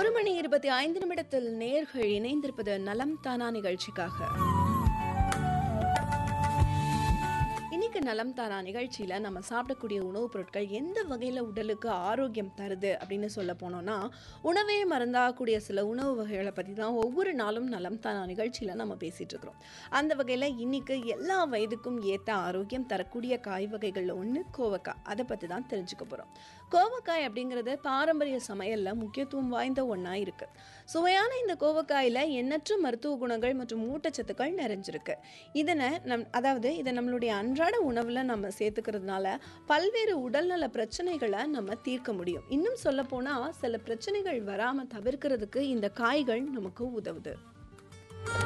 ஒரு மணி இருபத்தி ஐந்து நிமிடத்தில் நேர்கள் இணைந்திருப்பது நலம் தானா நிகழ்ச்சிக்காக இன்னைக்கு நலம் தானா நிகழ்ச்சியில் நம்ம சாப்பிடக்கூடிய உணவுப் பொருட்கள் எந்த வகையில் உடலுக்கு ஆரோக்கியம் தருது அப்படின்னு சொல்ல போனோம்னா உணவே மருந்தாகக்கூடிய சில உணவு வகைகளை பற்றி தான் ஒவ்வொரு நாளும் நலம் தானா நிகழ்ச்சியில் நம்ம பேசிகிட்டு இருக்கிறோம் அந்த வகையில் இன்னைக்கு எல்லா வயதுக்கும் ஏற்ற ஆரோக்கியம் தரக்கூடிய காய் வகைகளில் ஒன்று கோவக்காய் அதை பற்றி தான் தெரிஞ்சுக்க போகிறோம் கோவக்காய் அப்படிங்கிறது பாரம்பரிய சமையலில் முக்கியத்துவம் வாய்ந்த ஒன்றா இருக்குது சுவையான இந்த கோவக்காயில் எண்ணற்ற மருத்துவ குணங்கள் மற்றும் ஊட்டச்சத்துக்கள் நிறைஞ்சிருக்கு இதனை நம் அதாவது இதை நம்மளுடைய அன்றாட உணவில் நம்ம சேர்த்துக்கிறதுனால பல்வேறு உடல்நல பிரச்சனைகளை நம்ம தீர்க்க முடியும் இன்னும் சொல்லப்போனால் சில பிரச்சனைகள் வராமல் தவிர்க்கிறதுக்கு இந்த காய்கள் நமக்கு உதவுது